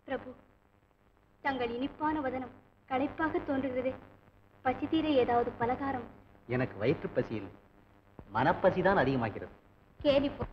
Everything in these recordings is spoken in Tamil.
பிரபு தங்கள் இனிப்பான வதனம் களைப்பாக தோன்றுகிறதே பசி தீர ஏதாவது பலகாரம் எனக்கு வயிற்று பசி இல்லை மனப்பசி தான் அதிகமாகிறது கேலி போ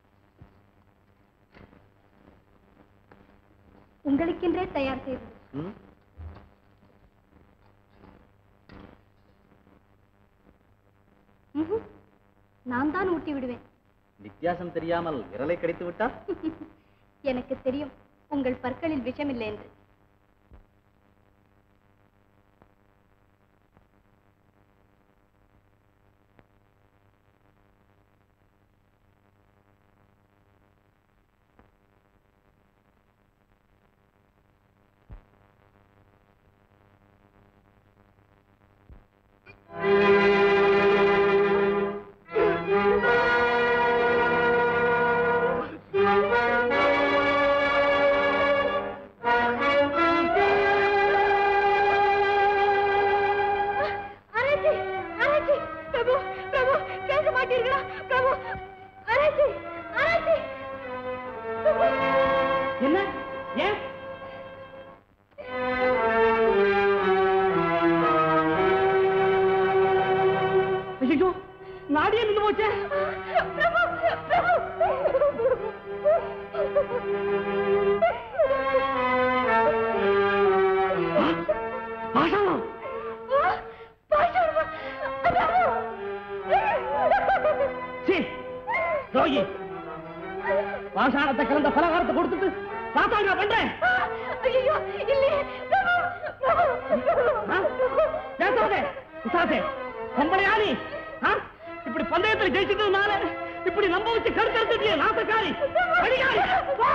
உங்களுக்கென்றே தயார் செய்தது ம்? ம்ஹும். நான் தான் ஊட்டி விடுவேன் வித்தியாசம் தெரியாமல் விரலை கடித்து விட்டால் எனக்கு தெரியும் உங்கள் பற்களில் விஷமில்லை என்று அரசி அரசி பிரபு பிரபு பேச மாட்டீர்களா பிரபு அரசி அரசி என்ன ஏன் ஐயோ நாடியே நின்று போச்சே பிரபு பாஷாணம் சீ ரோகி பாஷாணத்தை கலந்த பலகாரத்தை கொடுத்துட்டு சாத்தாங்க பண்றேன் ஐயோ இல்லையே பேசாதே உசாதே கம்பளையாளி ஆ? இப்படி பந்தயத்துல ஜெயிச்சதுனால இப்படி நம்ப வச்சு கருத்தெடுத்துட்டியே நாசக்காரி அடியாரி வா!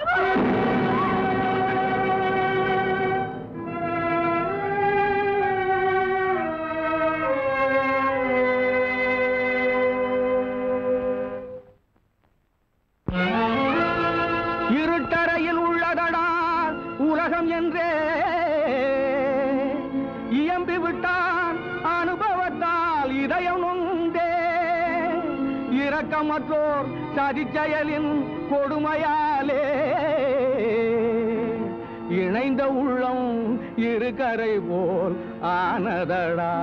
இருட்டறையில் உள்ளதடா உலகம் என்றே இயம்பி விட்டான் அனுபவத்தால் இதயம் நொந்தே இரக்கமற்றோர் சதிச்செயலின் கொடுமையாலே இணைந்த உள்ளம் இருக்கரை போல் ஆனதடா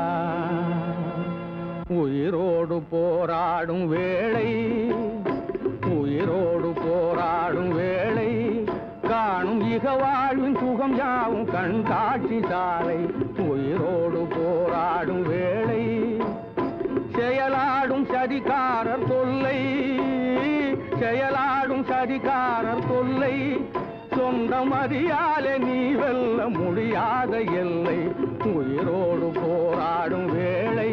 உயிரோடு போராடும் வேளை உயிரோடு போராடும் வேளை காணும் இக வாழ்வின் சுகம் யாவும் கண் காட்சி சாலை உயிரோடு போராடும் வேளை செயலாடும் சதிகாரர் தொல்லை செயலாடும் சதிகாரர் தொல்லை சொந்தம் அறியாலே நீ வெல்ல முடியாத எல்லை உயிரோடு போராடும் வேளை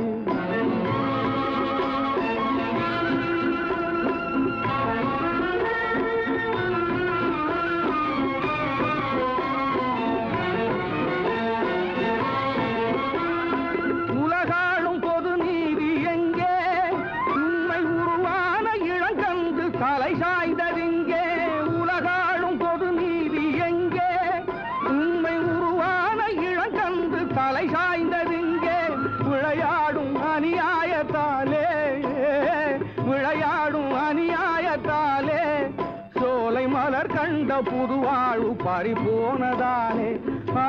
உலகாளும் பொது நீதி எங்கே உண்மை உருவான இளங்கன்று தலை சாய்ந்ததிங்கே உலகாளும் பொது நீதி எங்கே உண்மை உருவான இளங்கன்று தலை சாய்ந்ததிங்கே விளையாடும் அநியாயத்தாலே விளையாடும் அநியாயத்தாலே சோலை மலர் கண்ட புதுவாழ்வு பறிபோனதாலே ஆ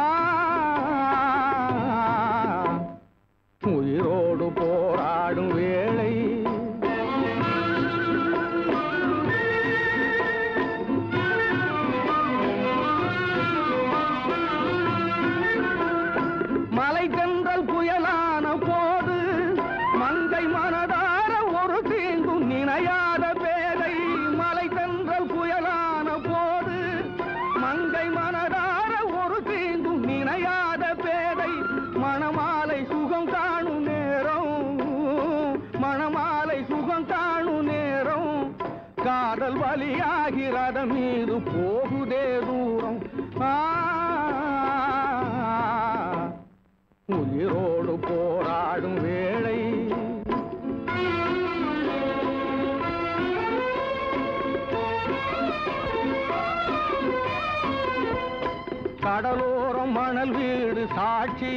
உயிரோடு போராடும் வேளை மலை தென்றல் புயலான போது மங்கை மனதார ஒரு தீங்கும் நினையாத பேதை மலை தென்றல் புயலான போது மங்கை மனதார ஒரு தீங்கும் நினையாத பேதை மணமாலை சுகம் காணும் நேரம் மணமாலை சுகம் காணும் நேரம் காதல் வழியாகி ரதம் மீது போகுதே தூரம் ஆ உயிரோடு போராடும் வேளை கடலோரம் மணல் வீடு சாட்சி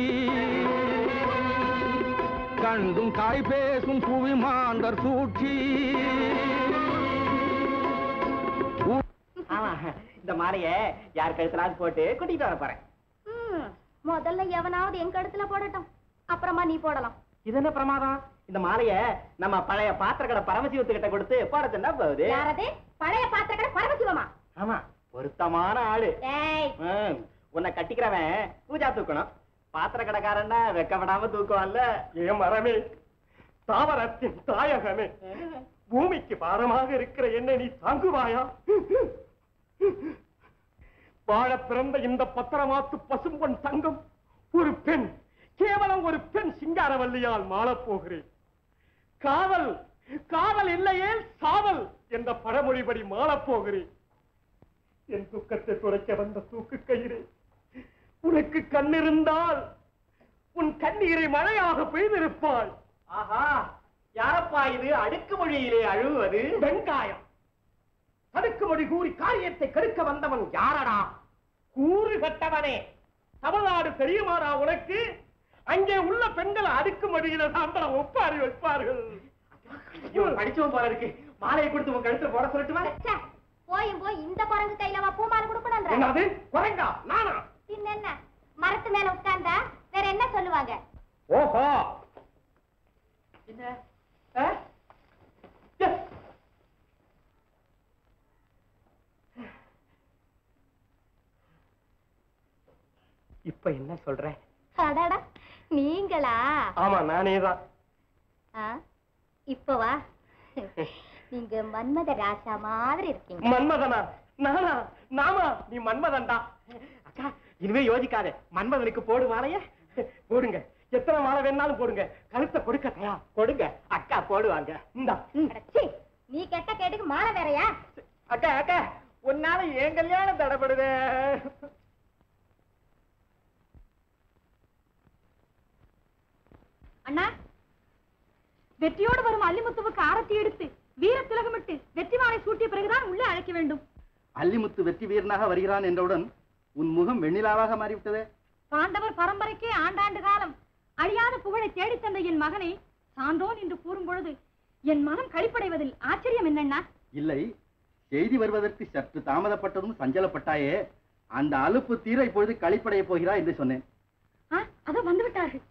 கண்டும் தாய் பேசும் புவி மாந்தர் சூழ்ச்சி ஆமா இந்த மாலைய யார் கழுத்தலாவது போட்டு கூட்டிட்டு வர போறேன் ம், முதல்ல எவனாவது என் கழுத்துல போடட்டும் அப்புறமா நீ போடலாம் இது என்ன பிரமாதம் இந்த மாலைய நம்ம பழைய பாத்திரக்கடை பரமசிவத்துக்கிட்ட கொடுத்து போட சொன்னா போகுது யாரது பழைய பாத்திரக்கடை பரமசிவமா ஆமா பொருத்தமான ஆளு ஏய் ம், உன்னை கட்டிக்கிறவன் பூஜா தூக்கணும் பாத்திர கடைக்காரன்னா வெக்கப்படாம தூக்குவான்ல ஏன் மரமே தாவரத்தின் தாயகமே பூமிக்கு பாரமாக இருக்கிற என்னை நீ தாங்குவாயா வாழ பிறந்த இந்த பத்திரமாத்து பசும்பொன் தங்கம் ஒரு பெண் கேவலம் ஒரு பெண் சிங்காரவல்லியால் மாளப் போகிறேன் காவல் காவல் இல்லையே சாவல் என்ற பழமொழிபடி மாளப் போகிறேன் என் துக்கத்தை துடைக்க வந்த தூக்கு கயிறு உனக்கு கண்ணிருந்தால் உன் கண்ணீரை மழையாக பெய்திருப்பாய் ஆஹா யாரப்பா இது அடுக்கு மொழியிலே அழுவது வெங்காயம் தடுக்குமொழி கூறி காரியத்தை கெடுக்க வந்தவன் யாரடா கூறு கட்டவனே தமிழ்நாடு தெரியுமாடா உனக்கு அங்கே உள்ள பெண்கள் அடுக்குமொழியில தான் ஒப்பாரி வைப்பார்கள் இவன் படிச்சவன் போல இருக்கு மாலையை கொடுத்து உன் கழுத்துல போட சொல்லட்டுமா ச்சே, போயும் போய் இந்த குரங்கு கையில பூமாலை கொடுக்கணும் என்னது குறைங்கா நானா பின்ன என்ன மரத்து மேல உட்கார்ந்தா வேற என்ன சொல்லுவாங்க ஓஹோ என்ன ஆ? எஸ் இப்ப என்ன சொல்ற அடடா நீங்களா ஆமா நானே தான் ஆ, இப்ப வா நீங்க மன்மத ராசா மாதிரி இருக்கீங்க மன்மதனா நானா நாமா நீ மன்மதன்டா அக்கா இனிமே யோசிக்காத மன்மதனுக்கு போடு மாலைய போடுங்க எத்தனை மாலை வேணாலும் போடுங்க கழுத்தை கொடுக்க தயார் கொடுங்க அக்கா போடுவாங்க இந்தா அட, சீ, நீ கெட்ட கேட்டுக்கு மாலை வேறயா அக்கா அக்கா உன்னால என் கல்யாணம் தடப்படுதே அண்ணா வெற்றியோடு வரும் அல்லிமுத்துவுக்கு ஆரத்தி எடுத்து வீர திலகமிட்டு வெற்றி மாலை சூட்டிய பிறகுதான் உள்ளே அழைக்க வேண்டும் அல்லிமுத்து வெற்றி வீரனாக வருகிறான் என்றவுடன் உன் முகம் வெண்ணிலாவாக மாறிவிட்டதே பாண்டவர் பரம்பரைக்கே ஆண்டாண்டு காலம் அழியாத புகழை தேடித் தந்த என் மகனை சான்றோன் என்று கூறும் பொழுது என் மனம் களிப்படைவதில் ஆச்சரியம் என்னண்ணா இல்லை செய்தி வருவதற்கு சற்று தாமதப்பட்டதும் சஞ்சலப்பட்டாயே அந்த அலுப்பு தீர இப்பொழுது களிப்படைய போகிறா என்று சொன்னேன் ஆ, அதோ வந்து விட்டார்கள்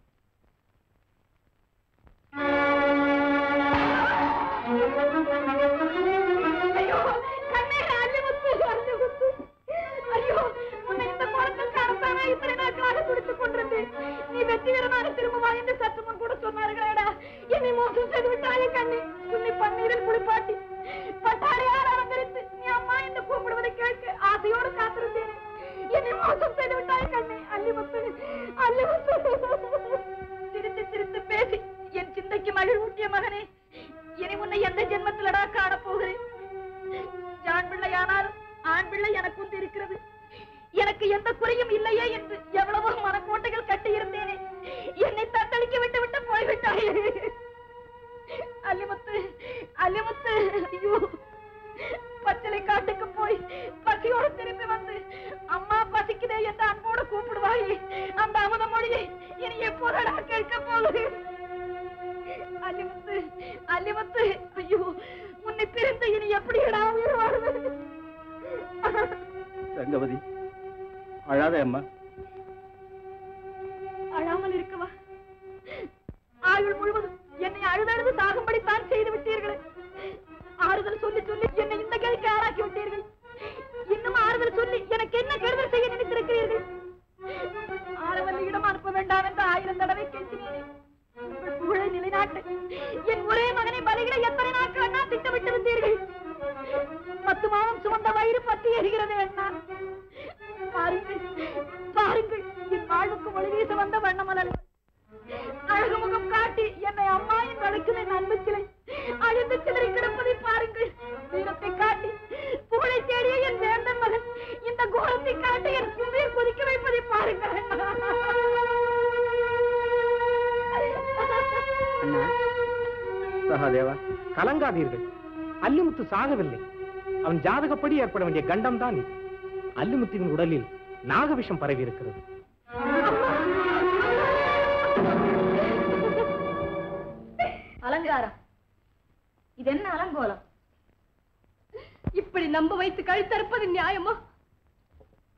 ஐயோ, கண்ணே, அல்லிமுத்து, அல்லிமுத்து. ஐயோ, உன்னை இந்த கோலத்தில் காணத்தானே இத்தனை நாட்களாக துடித்துக் கொண்டிருந்தேன். நீ வெற்றி வீரனாக திரும்புவா என்று சற்று முன் கூட சொன்னார்களேடா என்னை மோசம் செய்து விட்டாயே கண்ணே உன்னை பன்னீரில் குளிப்பாட்டி பட்டாடையார் அலங்கரித்து நீ அம்மா என்று கூப்பிடுவதை கேட்க ஆசையோடு காத்திருந்தேன் என்னை மோசம் செய்து விட்டாய் கண்ணே அல்லிமுத்து அல்லிமுத்து சிரித்து சிரித்து பேசி என் சிந்தைக்கு மகிழ்வூட்டிய மகனே இனி உன்னை எந்த ஜென்மத்திலடா காணப் போகிறேன் ஆண் பிள்ளையானாலும் ஆண் பிள்ளை எனக்கு ஒன்று இருக்கிறது எனக்கு எந்த குறையும் இல்லையே என்று எவ்வளவோ மனக்கோட்டைகள் கட்டி இருந்தேனே என்னை தத்தளிக்க விட்டு விட்டு போய்விட்டாயே அல்லிமுத்து அல்லிமுத்து ஐயோ பச்சளை காட்டுக்கு போய் பசியோடு திரும்பி வந்து அம்மா பசிக்குதே என்று அன்போடு கூப்பிடுவாயே அந்த அமுத மொழியை இனி எப்போதடா கேட்க போகுது அல்லிமுத்து அல்லிமுத்து ஐயோ உன்னை பிரிந்து இனி எப்படிடா உயிர் வாழ்வது ரங்கவதி அழாதே அம்மா அழாமல் இருக்கவா ஆயுள் முழுவதும் என்னை அழுதழுது சாகும்படி தான் செய்து விட்டீர்களே ஆறுதல் சொல்லி சொல்லி என்னை இந்த கேள்விக்கு ஆளாக்கி விட்டீர்கள் இன்னும் ஆறுதல் சொல்லி எனக்கு என்ன கெடுதல் செய்ய நினைத்திருக்கிறீர்கள் ஆரவல்லியிடம் அனுப்ப வேண்டாம் என்று ஆயிரம் தடவை கெஞ்சினேனே உங்கள் புகழை நிலைநாட்டு என் ஒரே மகனை பலியிட எத்தனை நாட்கள் அண்ணா திட்டமிட்டிருந்தீர்கள் பத்து மாதம் சுமந்த வயிறு பற்றி எரிகிறது அண்ணா பாருங்கள் பாருங்கள் என் வாழ்வுக்கு ஒளி வீச வந்த வண்ணமலர் அழகு முகம் காட்டி என்னை அம்மா என்று அழைக்கும் என் அன்பு சிலை அழிந்து சிதறி கிடப்பதை பாருங்கள் வீரத்தை காட்டி புகழை தேடிய என் வேந்தன் மகன் இந்த கோலத்தை காட்டி என் கும்பில் கொதிக்க வைப்பதை பாருங்கள் அண்ணா சகாதேவா கலங்காதீர்கள் அல்லிமுத்து சாகவில்லை அவன் ஜாதகப்படி ஏற்பட வேண்டிய கண்டம் தான் இது அல்லிமுத்துவின் உடலில் நாகவிஷம் பரவி இருக்கிறது அலங்காரம் இது என்ன அலங்கோலம் இப்படி நம்ப வைத்து கழுத்தறுப்பது நியாயமா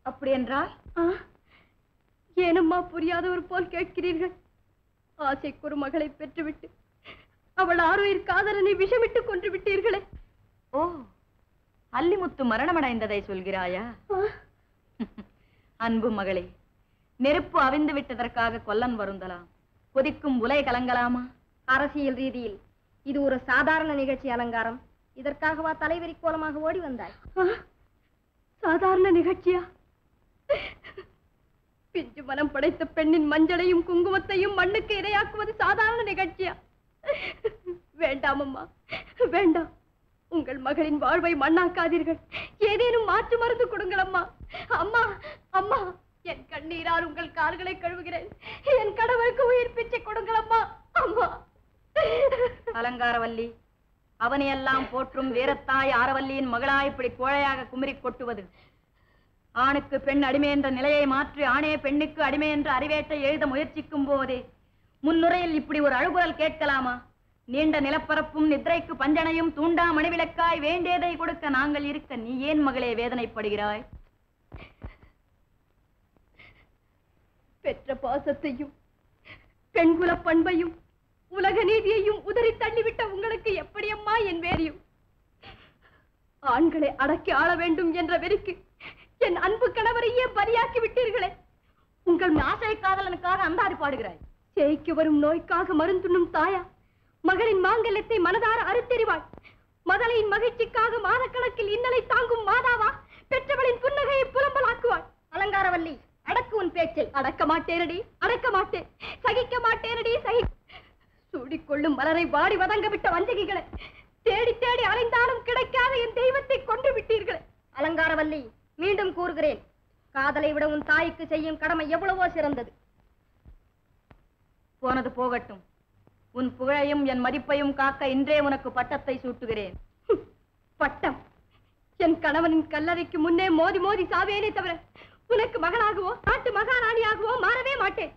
அப்படி என்றால் ஆ, ஏனம்மா புரியாதவர் போல் கேட்கிறீர்கள் ஆசைக்கு ஒரு மகளை பெற்றுவிட்டு அவள் ஆறுயிர் காதலனை விஷமிட்டு கொன்று விட்டீர்களே ஓ அல்லிமுத்து மரணமடைந்ததை சொல்கிறாயா ஆ, அன்பு மகளே நெருப்பு அவிந்து விட்டதற்காக கொல்லன் வருந்தலாம் கொதிக்கும் உலை கலங்கலாமா அரசியல் ரீதியில் இது ஒரு சாதாரண நிகழ்ச்சி அலங்காரம் இதற்காகவா தலைவரி கோலமாக ஓடி வந்தாய் சாதாரண நிகழ்ச்சியா பிஞ்சு மனம் படைத்த பெண்ணின் மஞ்சளையும் குங்குமத்தையும் மண்ணுக்கு இரையாக்குவது சாதாரண நிகழ்ச்சியா வேண்டாம் அம்மா வேண்டாம் உங்கள் மகளின் வாழ்வை மண்ணாக்காதீர்கள் ஏதேனும் மாற்று மருந்து கொடுங்கள் அம்மா அம்மா அம்மா என் கண்ணீரால் உங்கள் கால்களை கழுவுகிறேன் என் கணவருக்கு உயிர் பிச்சை கொடுங்கள் அம்மா அம்மா அலங்காரவல்லி அவனையெல்லாம் போற்றும் வீரத்தாய் ஆரவல்லியின் மகளாய் இப்படி கோழையாக குமரிக் கொட்டுவது ஆணுக்கு பெண் அடிமை என்ற நிலையை மாற்றி ஆணே பெண்ணுக்கு அடிமை என்ற அறிவேட்டை எழுத முயற்சிக்கும் போதே முன்னுரையில் இப்படி ஒரு அழுகுரல் கேட்கலாமா நீண்ட நிலப்பரப்பும் நித்ரைக்கு பஞ்சனையும் தூண்டா மணிவிளக்காய் வேண்டியதை கொடுக்க நாங்கள் இருக்க நீ ஏன் மகளே வேதனைப்படுகிறாய் பெற்ற பாசத்தையும் பெண்குல பண்பையும் உலக நீதியையும் உதறி தள்ளிவிட்ட உங்களுக்கு எப்படியம்மா என் வேரியும் ஆண்களை அடக்கி ஆள வேண்டும் என்ற வெறிக்கு என் அன்பு கணவரையே பலியாக்கி விட்டீர்களே உங்கள் ஆசை காதலனுக்காக அந்தாதி பாடுகிறாய் சேய்க்கு வரும் நோய்க்காக மருந்துண்ணும் தாயா மகளின் மாங்கல்யத்தை மனதார அறுத்தெறிவாள் மதலையின் மகிழ்ச்சிக்காக மாதக்கணக்கில் இன்னலை தாங்கும் மாதாவா பெற்றவளின் புன்னகையை புலம்பலாக்குவாள் அலங்காரவல்லி அடக்கு உன் பேச்சை அடக்க மாட்டேனடி அடக்க மாட்டேன் சகிக்க மாட்டேனடி சகி சூடிக்கொள்ளும் மலரை வாடி வதங்க விட்ட வஞ்சகிகளை தேடி தேடி அலைந்தாலும் கிடைக்காத என் தெய்வத்தை கொன்று விட்டீர்களே அலங்காரவல்லி மீண்டும் கூறுகிறேன் காதலை விட உன் தாய்க்கு செய்யும் கடமை எவ்வளவோ சிறந்தது போனது போகட்டும் உன் புகழையும் என் மதிப்பையும் காக்க இன்றே உனக்கு பட்டத்தை சூட்டுகிறேன் பட்டம் என் கணவனின் கல்லறைக்கு முன்னே மோதி மோதி சாவேனே தவிர உனக்கு மகனாகவோ நாட்டு மகாராணியாகவோ மாறவே மாட்டேன்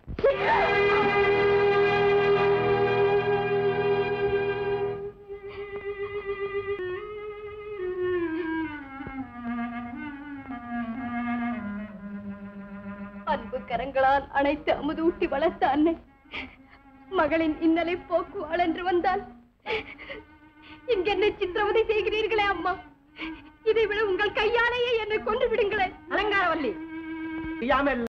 அன்பு கரங்களால் அணைத்து அமுதூட்டி வளர்த்த அன்னை மகளின் இன்னலை போக்குவாள் என்று வந்தால் இங்கென்னை சித்திரவதை செய்கிறீர்களே அம்மா இதை விட உங்கள் கையாலேயே என்னை கொன்று விடுங்களேன் அலங்காரவல்லி செய்யாமல்